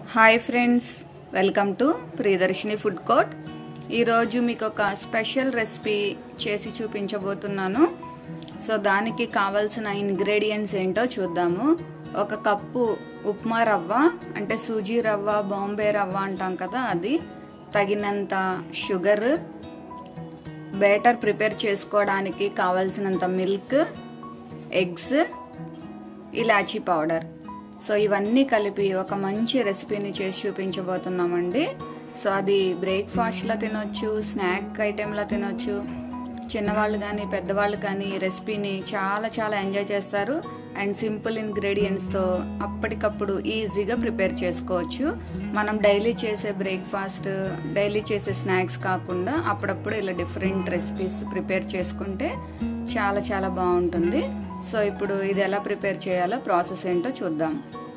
hi friends welcome to Priyadarshini food court ఈరోజు మీకు ఒక స్పెషల్ రెసిపీ చేసి చూపించబోతున్నాను సో దానికి కావలసిన ఇంగ్రీడియంట్స్ ఏంటో చూద్దాము ఒక కప్పు ఉప్మా రవ్వ అంటే సూజీ రవ్వ బాంబే రవ్వ అంటాం కదా అది తగినంత షుగర్ బేటర్ ప్రిపేర్ చేసుకోవడానికి కావలసినంత మిల్క్ ఎగ్స్ ఇలాచీ పౌడర్ సో ఇవన్నీ కలిపి ఒక మంచి రెసిపీని చేసి చూపించబోతున్నామండి సో అది బ్రేక్ఫాస్ట్లో తినొచ్చు స్నాక్ ఐటెంలో తినొచ్చు చిన్నవాళ్ళు కానీ పెద్దవాళ్ళు కానీ ఈ రెసిపీని చాలా చాలా ఎంజాయ్ చేస్తారు అండ్ సింపుల్ ఇంగ్రీడియంట్స్తో అప్పటికప్పుడు ఈజీగా ప్రిపేర్ చేసుకోవచ్చు మనం డైలీ చేసే బ్రేక్ఫాస్ట్ డైలీ చేసే స్నాక్స్ కాకుండా అప్పుడప్పుడు ఇలా డిఫరెంట్ రెసిపీస్ ప్రిపేర్ చేసుకుంటే చాలా చాలా బాగుంటుంది సో ఇప్పుడు ఇది ఎలా ప్రిపేర్ చేయాలో ప్రాసెస్ ఏంటో చూద్దాం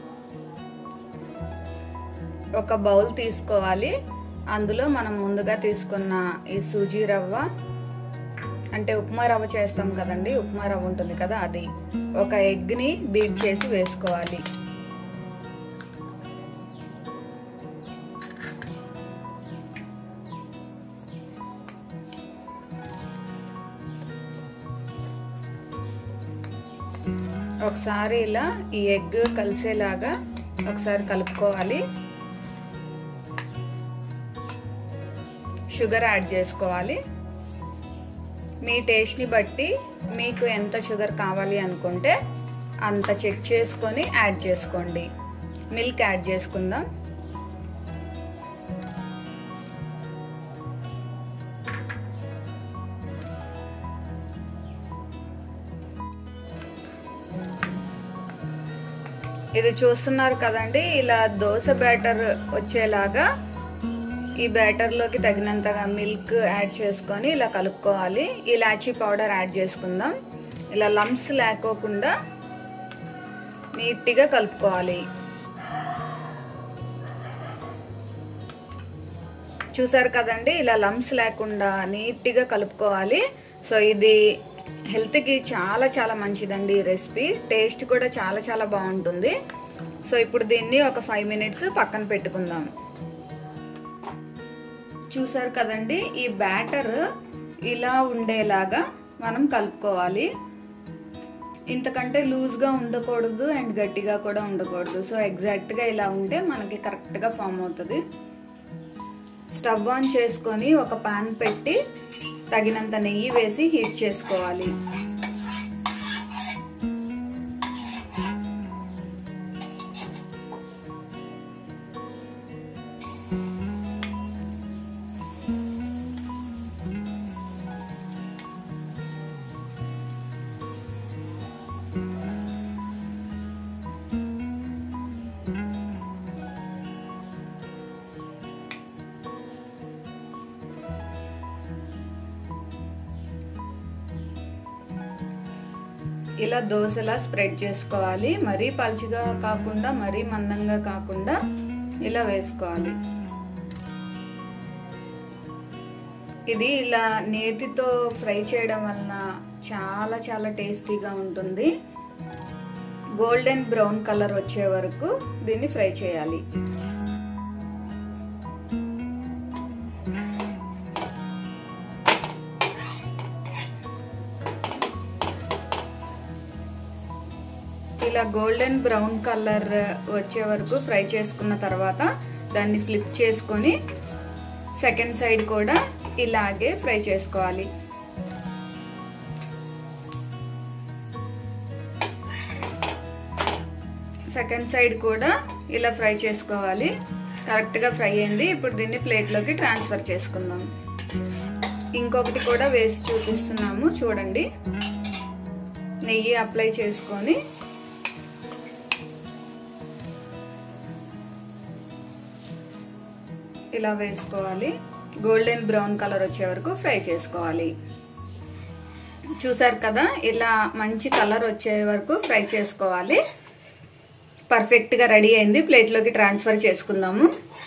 ఒక బౌల్ తీసుకోవాలి అందులో మనం ముందుగా తీసుకున్న ఈ సూజీ రవ్వ అంటే ఉప్మా రవ్వ చేస్తాం కదండి ఉప్మా రవ్వ ఉంటుంది కదా అది ఒక ఎగ్ని బీట్ చేసి వేసుకోవాలి ఒకసారి ఇలా ఈ ఎగ్ కలిసేలాగా ఒకసారి కలుపుకోవాలి షుగర్ యాడ్ చేసుకోవాలి మీ టేస్ట్ని బట్టి మీకు ఎంత షుగర్ కావాలి అనుకుంటే అంత చెక్ చేసుకొని యాడ్ చేసుకోండి మిల్క్ యాడ్ చేసుకుందాం ఇది చూస్తున్నారు కదండి ఇలా దోశ బ్యాటర్ వచ్చేలాగా ఈ బ్యాటర్లోకి తగినంతగా మిల్క్ యాడ్ చేసుకొని ఇలా కలుపుకోవాలి ఇలాచీ పౌడర్ యాడ్ చేసుకుందాం ఇలా లంప్స్ లేకోకుండా నీట్గా కలుపుకోవాలి చూసారు కదండి ఇలా లంప్స్ లేకుండా నీట్గా కలుపుకోవాలి సో ఇది హెల్త్కి చాలా చాలా మంచిదండి ఈ రెసిపీ టేస్ట్ కూడా చాలా చాలా బాగుంటుంది సో ఇప్పుడు దీన్ని ఒక ఫైవ్ మినిట్స్ పక్కన పెట్టుకుందాం చూసారు కదండి ఈ బ్యాటర్ ఇలా ఉండేలాగా మనం కలుపుకోవాలి ఇంతకంటే లూజ్గా ఉండకూడదు అండ్ గట్టిగా కూడా ఉండకూడదు సో ఎగ్జాక్ట్గా ఇలా ఉంటే మనకి కరెక్ట్గా ఫామ్ అవుతుంది స్టవ్ ఆన్ చేసుకొని ఒక పాన్ పెట్టి తగినంత నెయ్యి వేసి హీట్ చేసుకోవాలి ఇలా దోశలా స్ప్రెడ్ చేసుకోవాలి మరీ పలుచగా కాకుండా మరీ మందంగా కాకుండా ఇలా వేసుకోవాలి ఇది ఇలా నేతితో ఫ్రై చేయడం వలన చాలా చాలా టేస్టీగా ఉంటుంది గోల్డెన్ బ్రౌన్ కలర్ వచ్చే వరకు దీన్ని ఫ్రై చేయాలి ఇలా గోల్డెన్ బ్రౌన్ కలర్ వచ్చే వరకు ఫ్రై చేసుకున్న తర్వాత దాన్ని ఫ్లిప్ చేసుకొని సెకండ్ సైడ్ కూడా ఇలాగే ఫ్రై చేసుకోవాలి సెకండ్ సైడ్ కూడా ఇలా ఫ్రై చేసుకోవాలి కరెక్ట్గా ఫ్రై అయింది ఇప్పుడు దీన్ని ప్లేట్లోకి ట్రాన్స్ఫర్ చేసుకుందాం ఇంకొకటి కూడా వేసి చూపిస్తున్నాము చూడండి నెయ్యి అప్లై చేసుకొని ఇలా వేసుకోవాలి గోల్డెన్ బ్రౌన్ కలర్ వచ్చే వరకు ఫ్రై చేసుకోవాలి చూసారు కదా ఇలా మంచి కలర్ వచ్చే వరకు ఫ్రై చేసుకోవాలి పర్ఫెక్ట్గా రెడీ అయింది ప్లేట్లోకి ట్రాన్స్ఫర్ చేసుకుందాము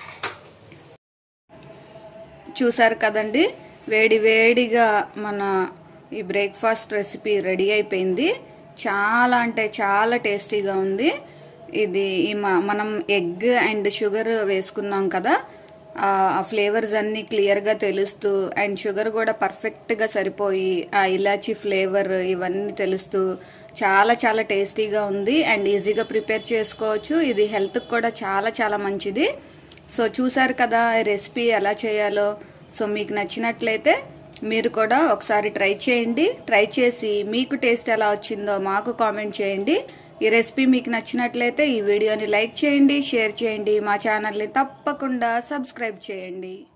చూసారు కదండి వేడి వేడిగా మన ఈ బ్రేక్ఫాస్ట్ రెసిపీ రెడీ అయిపోయింది చాలా అంటే చాలా టేస్టీగా ఉంది ఇది ఈ మ- మనం ఎగ్ అండ్ షుగర్ వేసుకున్నాం కదా ఆ ఫ్లేవర్స్ అన్ని క్లియర్ గా తెలుస్తూ అండ్ షుగర్ కూడా పర్ఫెక్ట్ గా సరిపోయి ఆ ఇలాచీ ఫ్లేవర్ ఇవన్నీ తెలుస్తూ చాలా చాలా టేస్టీగా ఉంది అండ్ ఈజీగా ప్రిపేర్ చేసుకోవచ్చు ఇది హెల్త్ కూడా చాలా చాలా మంచిది సో చూసారు కదా ఈ రెసిపీ ఎలా చేయాలో సో మీకు నచ్చినట్లయితే మీరు కూడా ఒకసారి ట్రై చేయండి ట్రై చేసి మీకు టేస్ట్ ఎలా వచ్చిందో మాకు కామెంట్ చేయండి ఈ రెసిపీ మీకు నచ్చినట్లయితే ఈ వీడియోని లైక్ చేయండి షేర్ చేయండి మా ఛానల్ని తప్పకుండా సబ్స్క్రైబ్ చేయండి